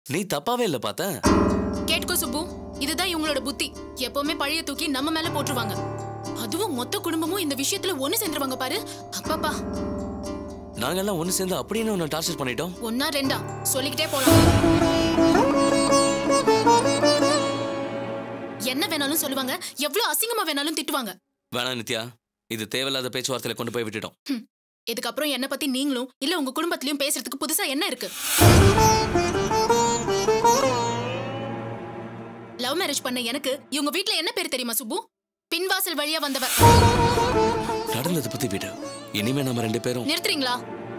நீ தப்பாவே இல்ல பார்த்த கேட்டுக்கோ சுப்பு இதுதான் இவங்களோட புத்தி எப்பவுமே பழைய தூக்கி நம்ம மேல போட்டுருவாங்க அதுவும் மொத்த குடும்பமும் இந்த விஷயத்துல ஒண்ணு சேர்ந்துருவாங்க பாரு அப்பப்பா நாங்கெல்லாம் ஒண்ணு சேர்ந்து அப்படின்னு உன்னை டார்ச்சர் பண்ணிட்டோம் ஒன்னா ரெண்டா சொல்லிக்கிட்டே போலாம் என்ன வேணாலும் சொல்லுவாங்க எவ்வளவு அசிங்கமா வேணாலும் திட்டுவாங்க வேணாம் நித்யா இது தேவையில்லாத பேச்சுவார்த்தையில கொண்டு போய் விட்டுட்டோம் ஹம். இதுக்கப்புறம் என்ன பத்தி நீங்களும் இல்ல உங்க குடும்பத்திலயும் பேசுறதுக்கு புதுசா என்ன இருக்கு லவ் மேரேஜ் பண்ண எனக்கு இவங்க வீட்ல என்ன பேர் தெரியுமா சுப்பு பின்வாசல் வழியா வந்தவ நடந்ததை பத்தி விடு இனிமே நம்ம ரெண்டு பேரும் நிறுத்துறீங்களா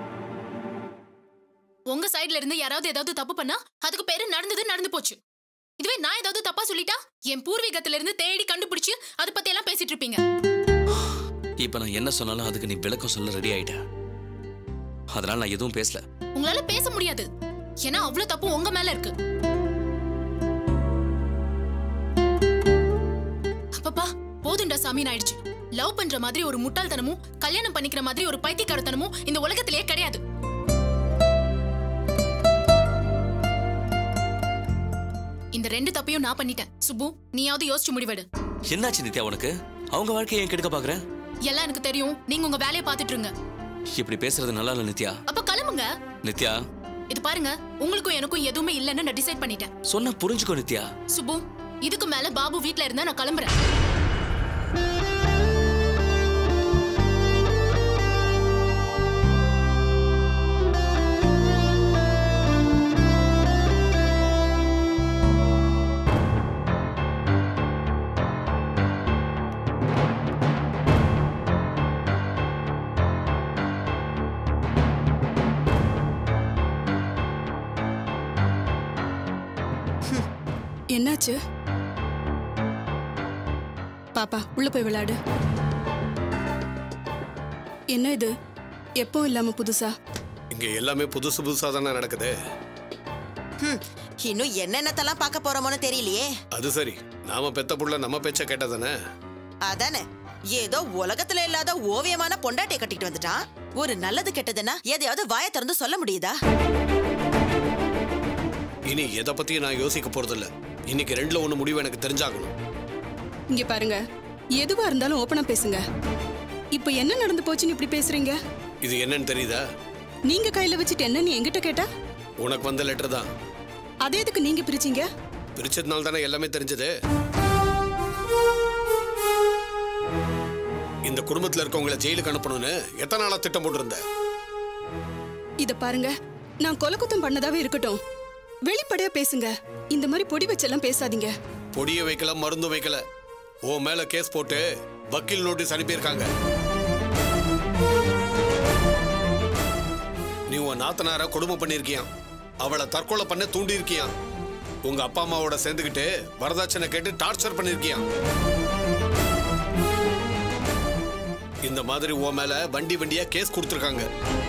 உங்க சைடுல இருந்து யாராவது ஏதாவது தப்பு பண்ணா அதுக்கு பேரு நடந்தது நடந்து போச்சு இதுவே நான் ஏதாவது தப்பா சொல்லிட்டா என் பூர்வீகத்துல இருந்து தேடி கண்டுபிடிச்சு அதை பத்தி எல்லாம் பேசிட்டு இருப்பீங்க இப்ப நான் என்ன சொன்னாலும் அதுக்கு நீ விளக்கம் சொல்ல ரெடி ஆயிட்ட அதனால நான் எதுவும் பேசல உங்களால பேச முடியாது ஏன்னா அவ்வளவு தப்பு உங்க மேல இருக்கு அப்பப்பா போதுண்டா சாமின்னு ஆயிடுச்சு லவ் பண்ற மாதிரி ஒரு முட்டாள்தனமும் கல்யாணம் பண்ணிக்கிற மாதிரி ஒரு பைத்தியக்காரத்தனமும் இந்த உலகத்திலேயே கிடையாது இந்த ரெண்டு தப்பையும் நான் பண்ணிட்டேன் சுப்பு நீயாவது யோசிச்சு முடிவெடு என்னாச்சு நித்யா உனக்கு அவங்க வாழ்க்கையை ஏன் கெடுக்க பாக்குற எல்லாம் எனக்கு தெரியும் நீங்க உங்க வேலையை பார்த்துட்டு இருங்க இப்படி பேசுறது நல்லா இல்ல நித்யா அப்ப கிளம்புங்க நித்யா இது பாருங்க உங்களுக்கும் எனக்கும் எதுவுமே இல்லைன்னு நான் டிசைட் பண்ணிட்டேன் சொன்னா புரிஞ்சுக்கோ நித்யா சுப்பு இதுக்கு மேல பாபு வீட்ல இருந்தா நான் கிளம்புறேன் என்னாச்சு பாப்பா உள்ள போய் விளையாடு என்ன இது எப்போ இல்லாம புதுசா இங்க எல்லாமே புதுசு புதுசா தானே நடக்குது ஹம், இன்னும் என்னென்னத்தெல்லாம் பார்க்க போறோமோன்னு தெரியலையே அது சரி நாம பெத்த புள்ள நம்ம பேச்ச கேட்டதானே அதானே ஏதோ உலகத்துல இல்லாத ஓவியமான பொண்டாட்டியை கட்டிட்டு வந்துட்டான் ஒரு நல்லது கெட்டதுன்னா எதையாவது வாயை திறந்து சொல்ல முடியுதா இனி எதை பத்தியும் நான் யோசிக்க போறதில்ல இன்னைக்கு ரெண்டுல ஒண்ணு முடிவு எனக்கு தெரிஞ்சாகணும் இங்க பாருங்க எதுவா இருந்தாலும் ஓப்பனா பேசுங்க இப்போ என்ன நடந்து போச்சுன்னு இப்படி பேசுறீங்க இது என்னன்னு தெரியுதா நீங்க கையில வச்சுட்டு என்னன்னு என்கிட்ட கேட்டா உனக்கு வந்த லெட்டர் தான் அதே எதுக்கு நீங்க பிரிச்சீங்க பிரிச்சதுனால தானே எல்லாமே தெரிஞ்சது இந்த குடும்பத்துல இருக்கவங்கள ஜெயிலுக்கு அனுப்பணும்னு எத்தனை நாளா திட்டம் போட்டிருந்த இத பாருங்க நான் கொலை குத்தம் பண்ணதாவே இருக்கட்டும் வெளிப்படையா பேசுங்க இந்த மாதிரி பொடி வச்செல்லாம் பேசாதீங்க பொடிய வைக்கல மருந்தும் வைக்கல உன் மேல கேஸ் போட்டு வக்கீல் நோட்டீஸ் அனுப்பியிருக்காங்க நீ உன் நாத்தனார கொடுமை பண்ணிருக்கியான் அவளை தற்கொலை பண்ண தூண்டி இருக்கியான் உங்க அப்பா அம்மாவோட சேர்ந்துக்கிட்டு வரதட்சணை கேட்டு டார்ச்சர் பண்ணிருக்கியான் இந்த மாதிரி உன் மேல வண்டி வண்டியா கேஸ் கொடுத்துருக்காங்க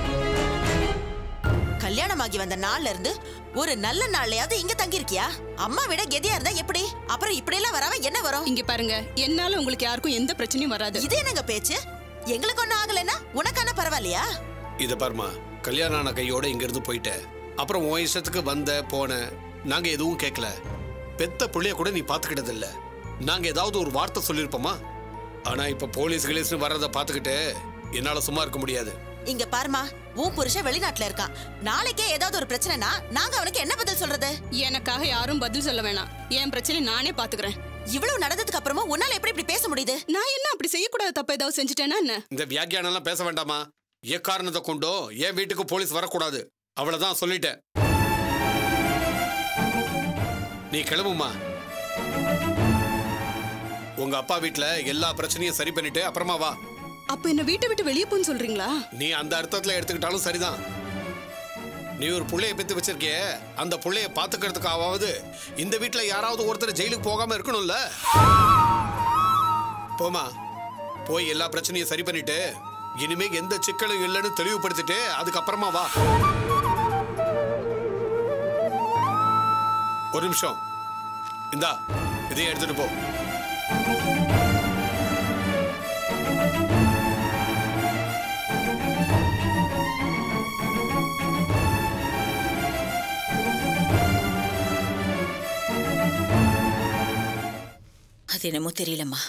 கல்யாணமாகி வந்த நாள்ல இருந்து ஒரு நல்ல நாள்லயாவது இங்க தங்கியிருக்கியா அம்மா விட கெதியா இருந்தா எப்படி அப்புறம் இப்படி எல்லாம் வராம என்ன வரும் இங்க பாருங்க என்னால உங்களுக்கு யாருக்கும் எந்த பிரச்சனையும் வராது இது என்னங்க பேச்சு எங்களுக்கு ஒண்ணும் ஆகலைன்னா உனக்கான பரவாயில்லையா இத பாருமா கல்யாணம் ஆன கையோட இங்க இருந்து போயிட்ட அப்புறம் உன் இஷ்டத்துக்கு வந்த போன நாங்க எதுவும் கேட்கல பெத்த புள்ளைய கூட நீ பாத்துக்கிட்டது இல்ல நாங்க ஏதாவது ஒரு வார்த்தை சொல்லிருப்போமா ஆனா இப்ப போலீஸ் கிளீஸ்னு வர்றத பாத்துக்கிட்டு என்னால சும்மா இருக்க முடியாது இங்க பாருமா உன் புருஷன் வெளிநாட்டுல இருக்கான் நாளைக்கே ஏதாவது ஒரு பிரச்சனைனா நாங்க அவனுக்கு என்ன பதில் சொல்றது எனக்காக யாரும் பதில் சொல்ல வேணாம் என் பிரச்சனை நானே பாத்துக்கிறேன் இவ்வளவு நடந்ததுக்கு அப்புறமா உன்னால எப்படி இப்படி பேச முடியுது நான் என்ன அப்படி செய்யக்கூடாத தப்பு ஏதாவது செஞ்சுட்டேனா என்ன இந்த வியாக்கியானம் எல்லாம் பேச வேண்டாமா எக்காரணத்தை கொண்டோ என் வீட்டுக்கு போலீஸ் வரக்கூடாது அவ்வளவுதான் சொல்லிட்டேன் நீ கிளம்புமா உங்க அப்பா வீட்ல எல்லா பிரச்சனையும் சரி பண்ணிட்டு அப்புறமா வா அப்ப என்ன வீட்டை விட்டு வெளியே போன்னு சொல்றீங்களா நீ அந்த அர்த்தத்துல எடுத்துக்கிட்டாலும் சரிதான் நீ ஒரு புள்ளைய பெத்து வச்சிருக்கிய அந்த புள்ளைய பாத்துக்கிறதுக்காவது இந்த வீட்ல யாராவது ஒருத்தர் ஜெயிலுக்கு போகாம இருக்கணும்ல போமா போய் எல்லா பிரச்சனையும் சரி பண்ணிட்டு இனிமே எந்த சிக்கலும் இல்லைன்னு தெளிவுபடுத்திட்டு அதுக்கப்புறமா வா ஒரு நிமிஷம் இந்தா இதையும் எடுத்துட்டு போ அது என்னமோ தெரியலம்மா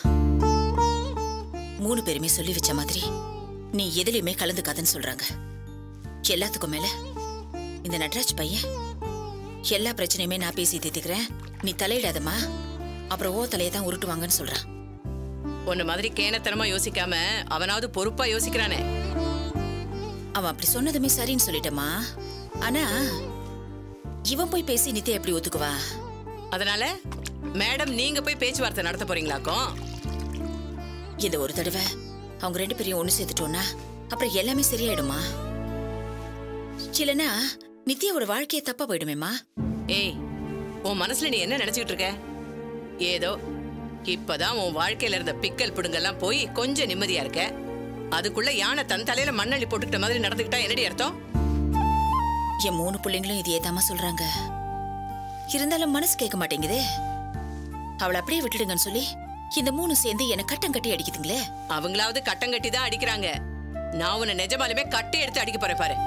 மூணு பேருமே சொல்லி வச்ச மாதிரி நீ எதுலயுமே கலந்துக்காதன்னு சொல்றாங்க எல்லாத்துக்கும் மேல இந்த நட்ராஜ் பையன் எல்லா பிரச்சனையுமே நான் பேசி தீர்த்துக்கிறேன் நீ தலையிடாதம்மா அப்புறம் ஓ தலையை தான் உருட்டுவாங்கன்னு சொல்றான் உன்ன மாதிரி கேனத்தனமா யோசிக்காம அவனாவது பொறுப்பா யோசிக்கிறானே அவன் அப்படி சொன்னதுமே சரின்னு சொல்லிட்டம்மா ஆனா இவன் போய் பேசி நித்யா எப்படி ஒத்துக்குவா அதனால மேடம் நீங்க போய் பேச்சுவார்த்தை நடத்த போறீங்களாக்கும் இந்த ஒரு தடவை அவங்க ரெண்டு பேரையும் ஒண்ணு சேர்த்துட்டோம்னா அப்புறம் எல்லாமே சரியாயிடுமா இல்லைன்னா நித்யாவோட வாழ்க்கையே தப்பா போயிடுமேம்மா ஏய் உன் மனசுல நீ என்ன நினைச்சுக்கிட்டு இருக்க ஏதோ இப்பதான் உன் வாழ்க்கையில இருந்த பிக்கல் பிடுங்கெல்லாம் போய் கொஞ்சம் நிம்மதியா இருக்க அதுக்குள்ள யானை தன் தலையில மண்ணள்ளி போட்டுக்கிட்ட மாதிரி நடந்துக்கிட்டா என்னடி அர்த்தம் என் மூணு பிள்ளைங்களும் இதையே தாமா சொல்றாங்க இருந்தாலும் மனசு கேட்க மாட்டேங்குதே அவளை அப்படியே விட்டுடுங்கன்னு சொல்லி இந்த மூணு சேர்ந்து என்னை கட்டம் கட்டி அடிக்குதுங்களே அவங்களாவது கட்டம் கட்டி தான் அடிக்கிறாங்க நான் உன்னை நிஜமாலுமே கட்டை எடுத்து அடிக்க போறேன் பாரு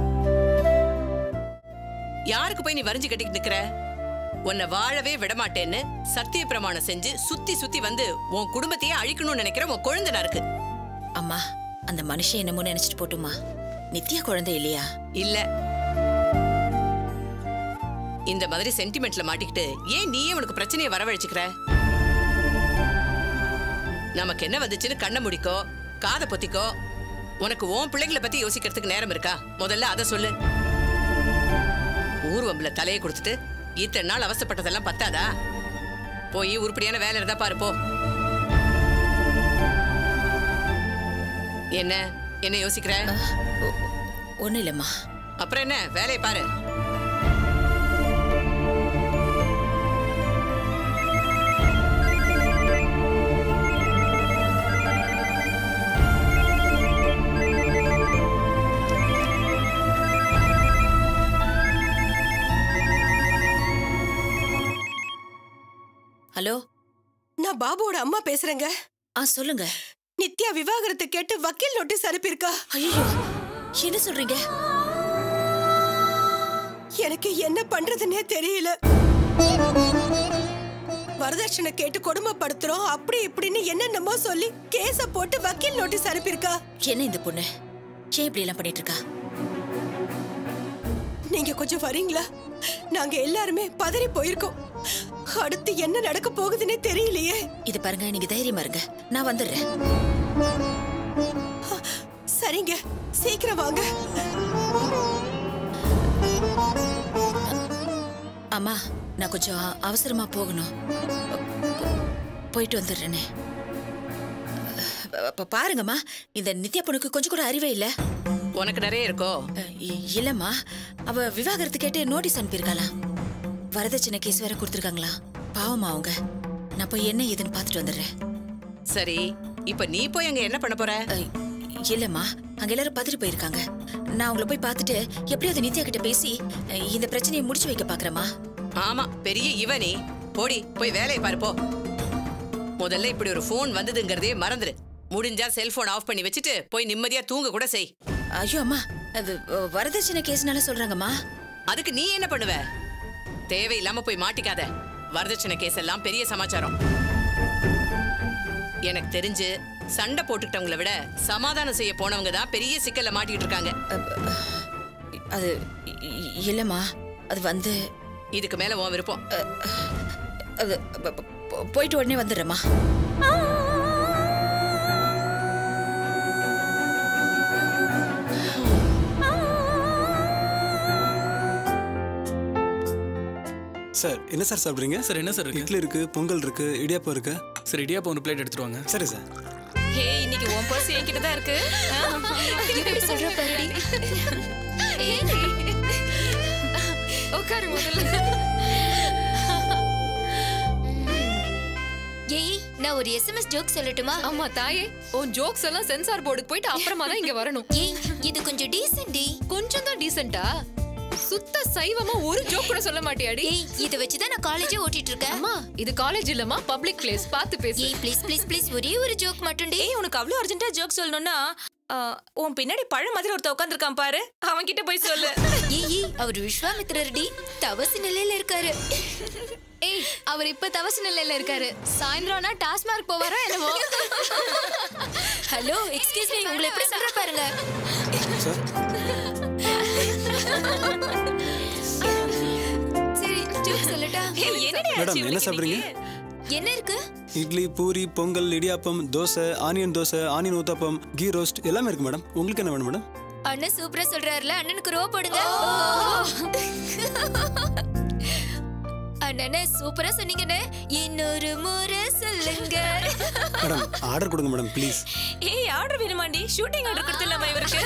யாருக்கு போய் நீ வரிஞ்சு கட்டிக்கிட்டு நிக்கிற உன்னை வாழவே விடமாட்டேன்னு சத்திய பிரமாணம் செஞ்சு சுத்தி சுத்தி வந்து உன் குடும்பத்தையே அழிக்கணும்னு நினைக்கிற உன் குழந்தை இருக்கு அம்மா அந்த மனுஷன் என்னமோ நினைச்சிட்டு போட்டுமா நித்யா குழந்தை இல்லையா இல்ல இந்த மாதிரி சென்டிமெண்ட்ல மாட்டிக்கிட்டு ஏன் நீயே உனக்கு பிரச்சனையை வரவழைச்சுக்கிற நமக்கு என்ன வந்துச்சுன்னு கண்ணை முடிக்கோ காதை பொத்திக்கோ உனக்கு உன் பிள்ளைங்களை பத்தி யோசிக்கிறதுக்கு நேரம் இருக்கா முதல்ல அதை சொல்லு ஊர்வம்புல தலையை கொடுத்துட்டு இத்தனை நாள் அவசப்பட்டதெல்லாம் பத்தாதா போய் உருப்படியான வேலை இருந்தா பாரு போ என்ன என்ன யோசிக்கிற ஒன்னும் இல்லம்மா அப்புறம் என்ன வேலையை பாரு ஹலோ நான் பாபுவோட அம்மா பேசுறேங்க ஆ சொல்லுங்க நித்யா விவாகரத்தை கேட்டு வக்கீல் நோட்டீஸ் அனுப்பியிருக்கா ஐயோ என்ன சொல்றீங்க எனக்கு என்ன பண்றதுன்னே தெரியல வரதட்சணை கேட்டு கொடுமைப்படுத்துறோம் அப்படி இப்படின்னு என்னென்னமோ சொல்லி கேஸ போட்டு வக்கீல் நோட்டீஸ் அனுப்பியிருக்கா என்ன இந்த பொண்ணு ஏன் இப்படி எல்லாம் பண்ணிட்டு இருக்கா நீங்க கொஞ்சம் வரீங்களா நாங்க எல்லாருமே பதறி போயிருக்கோம் அடுத்து என்ன நடக்க போகுதுன்னே தெரியலையே இது பாருங்க நீங்க தைரியமா இருங்க நான் வந்துடுறேன் சரிங்க சீக்கிரம் வாங்க அம்மா நான் கொஞ்சம் அவசரமா போகணும் போயிட்டு வந்துடுறேனே அப்ப பாருங்கம்மா இந்த நித்யா பொண்ணுக்கு கொஞ்சம் கூட அறிவே இல்ல உனக்கு நிறைய இருக்கோ இ- இல்லம்மா அவ விவாகரத்து கேட்டு நோட்டீஸ் அனுப்பியிருக்காளா வரதட்சணை கேஸ் வேற கொடுத்துருக்காங்களா பாவமா அவங்க நான் போய் என்ன ஏதுன்னு பார்த்துட்டு வந்துடுறேன் சரி இப்ப நீ போய் அங்க என்ன பண்ண போற அஹ், இல்லம்மா அங்க எல்லாரும் பதறி போயிருக்காங்க நான் அவங்கள போய் பார்த்துட்டு எப்படியாவது நித்யா கிட்ட பேசி அஹ், இந்த பிரச்சனையை முடிச்சு வைக்க பாக்குறேம்மா ஆமா பெரிய இவ நீ போடி போய் வேலையை பாரு போ முதல்ல இப்படி ஒரு ஃபோன் வந்ததுங்கிறதே மறந்துரு முடிஞ்சா செல்போன் ஆஃப் பண்ணி வச்சுட்டு போய் நிம்மதியா தூங்க கூட செய் ஐயோ அம்மா அது அஹ், வரதட்சணை கேஸ்னால சொல்றாங்கம்மா அதுக்கு நீ என்ன பண்ணுவ தேவையில்லாம போய் மாட்டிக்காத வரதட்சணை கேஸ் எல்லாம் பெரிய சமாச்சாரம் எனக்கு தெரிஞ்சு சண்டை போட்டுக்கிட்டவங்கள விட சமாதானம் செய்ய போனவங்க தான் பெரிய சிக்கல்ல மாட்டிக்கிட்டு இருக்காங்க அது இ- இ- இல்லம்மா அது வந்து இதுக்கு மேல உன் விருப்பம் அது ப- ப- போ- போயிட்டு உடனே வந்துடுறேம்மா சார் என்ன சார் சாப்பிட்றீங்க சார் என்ன சார் இருக்கு இட்லி இருக்கு பொங்கல் இருக்கு இடியாப்பம் இருக்கு சார் இடியாப்பம் ஒரு பிளேட் எடுத்துட்டு வாங்க சரி சார் ஹே இன்னைக்கு உன் பர்ஸ் என்கிட்ட தான் இருக்கு எப்படி சொல்ற பாருடி உட்காரு முதல்ல ஏய் நான் ஒரு எஸ்எம்எஸ் ஜோக் சொல்லட்டுமா ஆமா தாயே உன் ஜோக்ஸ் எல்லாம் சென்சார் போர்டுக்கு போயிட்டு அப்புறமா தான் இங்க வரணும் ஏய் இது கொஞ்சம் டீசென்ட் டி கொஞ்சம் தான் டீசென்ட்டா சுத்த சைவமா ஒரு ஜோக் கூட சொல்ல மாட்டியாடி ஏய் இத வச்சு தான் நான் காலேஜே ஓட்டிட்டு இருக்கேன் அம்மா இது காலேஜ் இல்லம்மா பப்ளிக் பிளேஸ் பார்த்து பேசு ஏய் ப்ளீஸ் ப்ளீஸ் ப்ளீஸ் ஒரே ஒரு ஜோக் மட்டும் டி ஏய் உனக்கு அவ்வளவு அர்ஜென்ட்டா ஜோக் சொல்லணும்னா ஆ, உன் பின்னாடி பழம் மாதிரி ஒருத்த உட்காந்துருக்கான் பாரு அவன் கிட்ட போய் சொல்லு ஏய் ஏய் அவர் விஸ்வாமித்திரர் டி தவசு நிலையில இருக்காரு ஏய் அவர் இப்ப தவசு நிலையில இருக்காரு சாயந்தரம்னா டாஸ்மார்க் போவாரா என்னமோ ஹலோ எக்ஸ்கியூஸ் மீ உங்களை எப்படி சொல்ற பாருங்க சரி ஜோக் சொல்லட்டா ஏய், என்னடி ஆச்சு மேடம் என்ன இவனுக்கு சாப்பிட்றீங்க இன்னைக்கு? என்ன இருக்கு idli puri pongal idiyappam dosa onion dosa onion uthappam ghee roast எல்லாமே இருக்கு மேடம் உங்களுக்கு என்ன வேணும் மேடம் அண்ணன் சூப்பரா சொல்றாருல அண்ணனுக்கு ரோ போடுங்க அண்ணனே சூப்பரா சொன்னீங்கண்ணே இன்னொரு முறை சொல்லுங்க மேடம் ஆர்டர் கொடுங்க மேடம் ப்ளீஸ் ஏய் ஆர்டர் வேணுமாண்டி ஷூட்டிங் ஆர்டர் கொடுத்துடலாமா இவருக்கு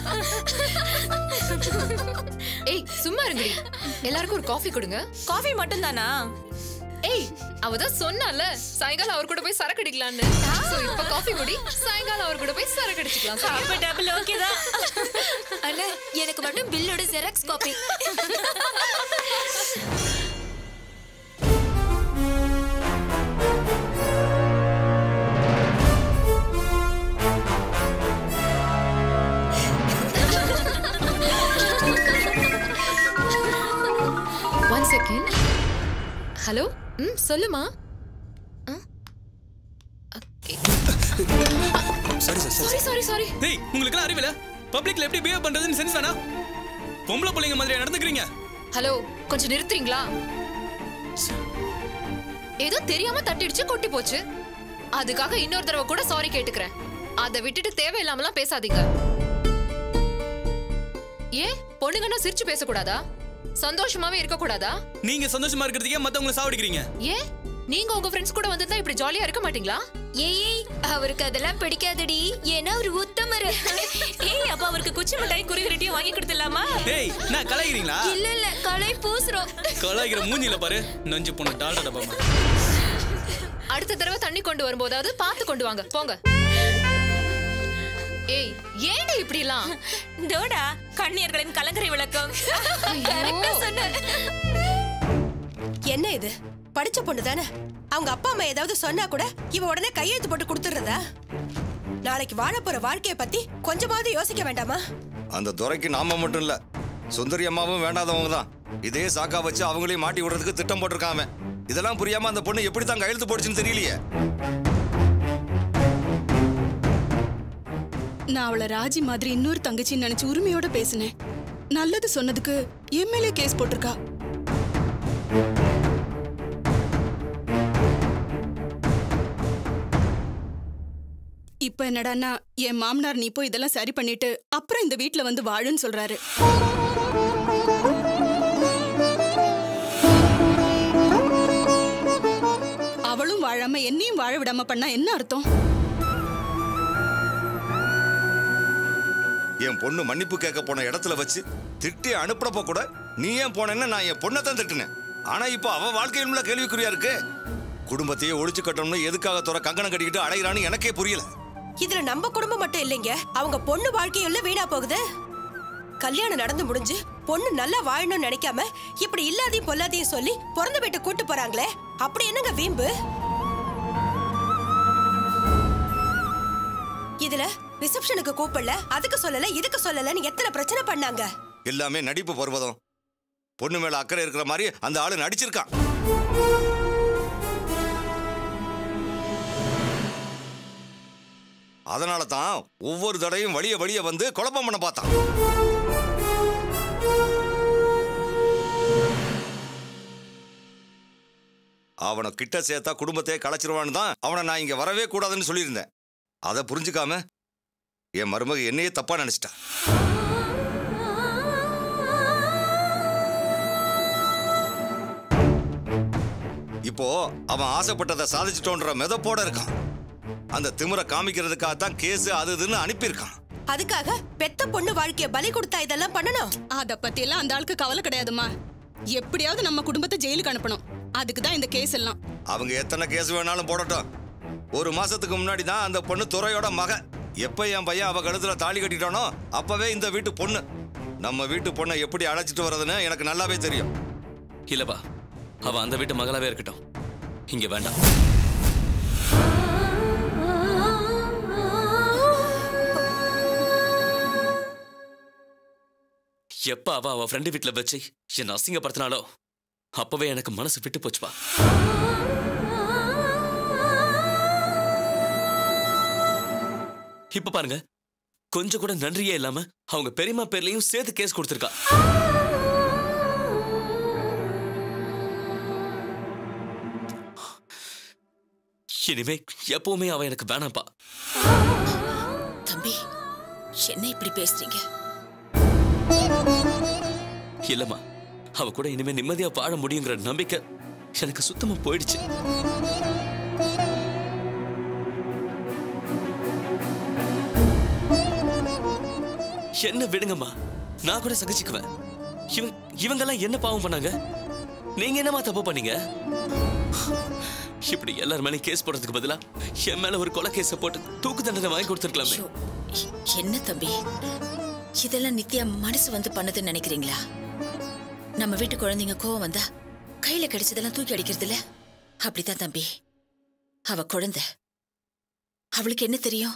ஏய் சும்மா இருங்கடி எல்லாருக்கும் ஒரு காஃபி கொடுங்க காஃபி மட்டும் தானா ஏய் அவ தான் சொன்னால சாயங்காலம் அவர் கூட போய் சரக்கு அடிக்கலாம்னு சோ இப்ப காஃபி குடி சாயங்காலம் அவர் கூட போய் சரக்கு அடிச்சுக்கலாம் சரியா? அப்ப டபுள் ஓகே தான் அண்ணா எனக்கு மட்டும் பில்லோட xerox copy one second hello ம் சொல்லுமா சரி சார் சாரி சாரி சாரி டேய் உங்களுக்கு அறிவில பப்ளிக்ல எப்படி பிஹேவ் பண்றதுன்னு சென்ஸ் வேணா பொம்பளை பிள்ளைங்க மாதிரியா நடந்துக்கிறீங்க ஹலோ கொஞ்சம் நிறுத்துறீங்களா ஏதோ தெரியாம தட்டிடுச்சு கொட்டி போச்சு அதுக்காக இன்னொரு தடவை கூட சாரி கேட்டுக்கிறேன் அதை விட்டுட்டு தேவையில்லாமலாம் பேசாதீங்க ஏன் பொண்ணுங்கன்னா சிரிச்சு பேசக்கூடாதா சந்தோஷமாவே இருக்க கூடாதா நீங்க சந்தோஷமா இருக்கிறதுக்கே மத்தவங்கள சாவடிக்கிறீங்க ஏன் நீங்க உங்க ஃப்ரெண்ட்ஸ் கூட வந்திருந்தா இப்படி ஜாலியா இருக்க மாட்டீங்களா ஏய் ஏய், அவருக்கு அதெல்லாம் பிடிக்காதுடி ஏன்னா ஒரு உத்தமரு ஏய் அப்ப அவருக்கு குச்சி மிட்டாய் குருவிரட்டியும் வாங்கி கொடுத்துடலாமா டேய் நான் கலாய்க்கிறீங்களா இல்ல இல்ல களை பூசுறோம் கலாய்க்கிற மூஞ்சில பாரு நஞ்சு பொண்ணு டால்டா டப்பா மாதிரி. அடுத்த தடவை தண்ணி கொண்டு வரும்போதாவது பார்த்து கொண்டு வாங்க போங்க ஏய் ஏன்டா இப்படிலாம் தோடா கண்ணியர்களின் கலங்கரை விளக்கம் கரெக்டா சொன்ன என்ன இது படிச்ச பொண்ணு தானே அவங்க அப்பா அம்மா ஏதாவது சொன்னா கூட இவ உடனே கையெழுத்து போட்டு கொடுத்துறதா நாளைக்கு வாழ போற வாழ்க்கைய பத்தி கொஞ்சமாவது யோசிக்க வேண்டாமா அந்த துறைக்கு நாம மட்டும் இல்ல சுந்தரி அம்மாவும் வேண்டாதவங்க தான் இதே சாக்கா வச்சு அவங்களையும் மாட்டி விடுறதுக்கு திட்டம் போட்டிருக்காம இதெல்லாம் புரியாம அந்த பொண்ணு எப்படி தான் கையெழுத்து போடுச்சுன்னு தெரியலையே நான் அவளை ராஜி மாதிரி இன்னொரு தங்கச்சின்னு நினைச்சு உரிமையோட பேசினேன் நல்லது சொன்னதுக்கு எம்எல்ஏ கேஸ் போட்டிருக்கா இப்ப என்னடான்னா என் மாமனார் நீ போய் இதெல்லாம் சரி பண்ணிட்டு அப்புறம் இந்த வீட்ல வந்து வாழுன்னு சொல்றாரு அவளும் வாழாம என்னையும் வாழ விடாம பண்ணா என்ன அர்த்தம் என் பொண்ணு மன்னிப்பு கேட்க போன இடத்துல வச்சு திட்டி அனுப்புறப்ப கூட நீ ஏன் போனேன்னு நான் என் பொண்ணை தான் திட்டினேன் ஆனா இப்போ அவ வாழ்க்கையில் உள்ள கேள்விக்குறியா இருக்கு குடும்பத்தையே ஒழிச்சு கட்டணும்னு எதுக்காக துற கங்கணம் கட்டிக்கிட்டு அலைகிறான்னு எனக்கே புரியல இதுல நம்ம குடும்பம் மட்டும் இல்லைங்க அவங்க பொண்ணு வாழ்க்கையுள்ள வீணா போகுது கல்யாணம் நடந்து முடிஞ்சு பொண்ணு நல்லா வாழணும்னு நினைக்காம இப்படி இல்லாதையும் பொல்லாதையும் சொல்லி பிறந்த வீட்டு கூட்டு போறாங்களே அப்படி என்னங்க வீம்பு இதுல ரிசப்ஷனுக்கு கூப்பிடல அதுக்கு சொல்லல இதுக்கு சொல்லலன்னு எத்தனை பிரச்சனை பண்ணாங்க எல்லாமே நடிப்பு பர்வதம் பொண்ணு மேல அக்கறை இருக்கிற மாதிரி அந்த ஆளு நடிச்சிருக்கான் அதனால தான் ஒவ்வொரு தடையும் வழிய வழிய வந்து குழப்பம் பண்ண பார்த்தான் அவனை கிட்ட சேர்த்தா குடும்பத்தையே களைச்சிருவான்னு தான் அவனை நான் இங்க வரவே கூடாதுன்னு சொல்லியிருந்தேன் அதை புரிஞ்சுக்காம என் மருமக என்னையே தப்பா நினைச்சிட்டா இப்போ அவன் ஆசைப்பட்டதை சாதிச்சிட்டோன்ற மெதப்போட இருக்கான் அந்த திமிரை காமிக்கிறதுக்காக தான் கேஸ் அது இதுன்னு அனுப்பியிருக்கான் அதுக்காக பெத்த பொண்ணு வாழ்க்கைய பலி கொடுத்தா இதெல்லாம் பண்ணணும் அத பத்தி எல்லாம் அந்த ஆளுக்கு கவலை கிடையாதுமா எப்படியாவது நம்ம குடும்பத்தை ஜெயிலுக்கு அனுப்பணும் அதுக்கு தான் இந்த கேஸ் எல்லாம் அவங்க எத்தனை கேஸ் வேணாலும் போடட்டும் ஒரு மாசத்துக்கு முன்னாடி தான் அந்த பொண்ணு துறையோட மக எப்ப என் பையன் அவ கழுத்துல தாலி கட்டிட்டானோ அப்பவே இந்த வீட்டு பொண்ணு நம்ம வீட்டு பொண்ணை எப்படி அழைச்சிட்டு வர்றதுன்னு எனக்கு நல்லாவே தெரியும் இல்லப்பா அவ அந்த வீட்டு மகளாவே இருக்கட்டும் இங்க வேண்டாம் எப்ப அவ அவ ஃப்ரெண்டு வீட்டுல வச்சு என்ன அசிங்கப்படுத்தினாலோ அப்பவே எனக்கு மனசு விட்டு போச்சுப்பா இப்ப பாருங்க கொஞ்சம் கூட நன்றியே இல்லாம அவங்க பெரியம்மா பேர்லயும் சேர்த்து கேஸ் கொடுத்திருக்கா இனிமே எப்பவுமே அவ எனக்கு வேணாம்ப்பா தம்பி என்ன இப்படி பேசுறீங்க இல்லம்மா அவ கூட இனிமே நிம்மதியா வாழ முடியுங்கிற நம்பிக்கை எனக்கு சுத்தமா போயிடுச்சு என்ன விடுங்கம்மா நான் கூட சகிச்சுக்குவேன் இவங்க இவங்கெல்லாம் என்ன பாவம் பண்ணாங்க நீங்க என்னமா தப்பு பண்ணீங்க இப்படி எல்லார் மேலேயும் கேஸ் போடுறதுக்கு பதிலா என் மேல ஒரு கொலை கேஸை போட்டு தூக்கு தண்டனை வாங்கி கொடுத்துருக்கலாமே என்ன தம்பி இதெல்லாம் நித்யா மனசு வந்து பண்ணதுன்னு நினைக்கிறீங்களா நம்ம வீட்டு குழந்தைங்க கோவம் வந்தா கையில கிடைச்சதெல்லாம் தூக்கி அடிக்கிறது இல்ல அப்படித்தான் தம்பி அவ குழந்தை அவளுக்கு என்ன தெரியும்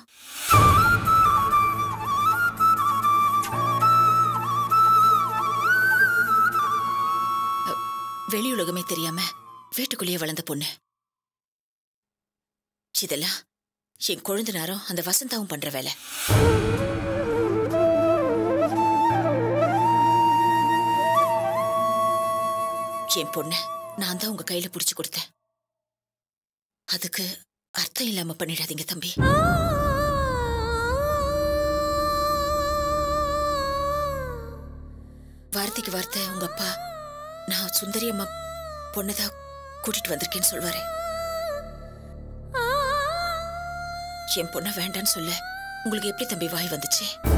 அ, வெளி உலகமே தெரியாம வீட்டுக்குள்ளேயே வளர்ந்த பொண்ணு இதெல்லாம் என் கொழுந்தனாரும் அந்த வசந்தாவும் பண்ற வேலை என் பொண்ணு நான் தான் உங்க கையில புடிச்சு கொடுத்தேன் அதுக்கு அர்த்தம் இல்லாம பண்ணிடாதீங்க தம்பி வார்த்தைக்கு வார்த்தை உங்க அப்பா நான் சுந்தரி அம்மா பொண்ணதான் கூட்டிட்டு வந்திருக்கேன்னு சொல்வாரு என் பொண்ண வேண்டான்னு சொல்ல உங்களுக்கு எப்படி தம்பி வாய் வந்துச்சு